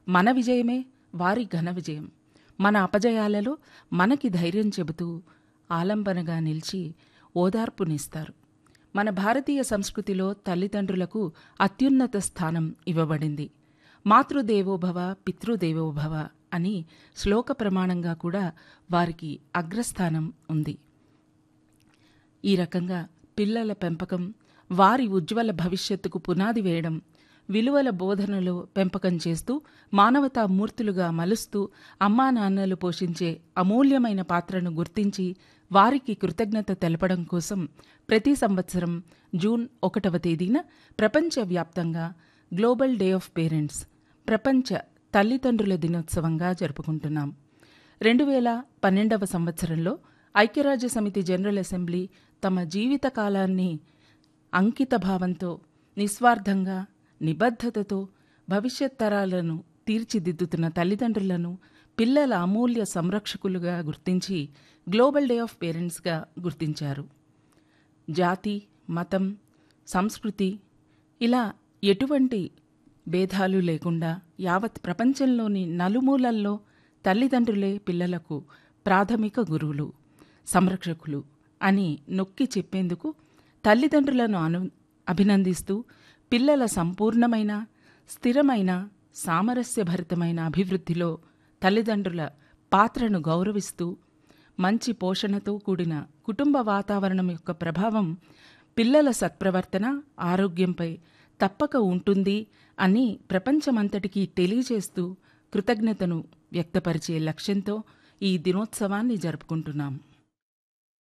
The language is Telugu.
మన విజయమే వారి ఘన విజయం మన అపజయాలలో మనకి ధైర్యం చెబుతూ ఆలంబనగా నిలిచి ఓదార్పునిస్తారు మన భారతీయ సంస్కృతిలో తల్లిదండ్రులకు అత్యున్నత స్థానం ఇవ్వబడింది మాతృదేవోభవ పితృదేవోభవ అని శ్లోక ప్రమాణంగా కూడా వారికి అగ్రస్థానం ఉంది ఈ రకంగా పిల్లల పెంపకం వారి ఉజ్వల భవిష్యత్తుకు పునాది వేయడం విలువల బోధనలో పెంపకం చేస్తూ మానవతా మూర్తులుగా మలుస్తూ అమ్మా నాన్నలు పోషించే అమూల్యమైన పాత్రను గుర్తించి వారికి కృతజ్ఞత తెలపడం కోసం ప్రతి సంవత్సరం జూన్ ఒకటవ తేదీన ప్రపంచవ్యాప్తంగా గ్లోబల్ డే ఆఫ్ పేరెంట్స్ ప్రపంచ తల్లిదండ్రుల దినోత్సవంగా జరుపుకుంటున్నాం రెండు వేల పన్నెండవ సంవత్సరంలో ఐక్యరాజ్య సమితి జనరల్ అసెంబ్లీ తమ జీవిత కాలాన్ని అంకిత భావంతో నిస్వార్థంగా నిబద్ధతతో భవిష్యత్ తరాలను తీర్చిదిద్దుతున్న తల్లిదండ్రులను పిల్లల అమూల్య సంరక్షకులుగా గుర్తించి గ్లోబల్ డే ఆఫ్ పేరెంట్స్గా గుర్తించారు జాతి మతం సంస్కృతి ఇలా ఎటువంటి భేదాలు లేకుండా యావత్ ప్రపంచంలోని నలుమూలల్లో తల్లిదండ్రులే పిల్లలకు ప్రాథమిక గురువులు సంరక్షకులు అని నొక్కి చెప్పేందుకు తల్లిదండ్రులను అను అభినందిస్తూ పిల్లల సంపూర్ణమైన స్థిరమైన సామరస్యభరితమైన అభివృద్ధిలో తల్లిదండ్రుల పాత్రను గౌరవిస్తూ మంచి పోషణతో కూడిన కుటుంబ వాతావరణం యొక్క ప్రభావం పిల్లల సత్ప్రవర్తన ఆరోగ్యంపై తప్పక ఉంటుంది అని ప్రపంచమంతటికీ తెలియజేస్తూ కృతజ్ఞతను వ్యక్తపరిచే లక్ష్యంతో ఈ దినోత్సవాన్ని జరుపుకుంటున్నాం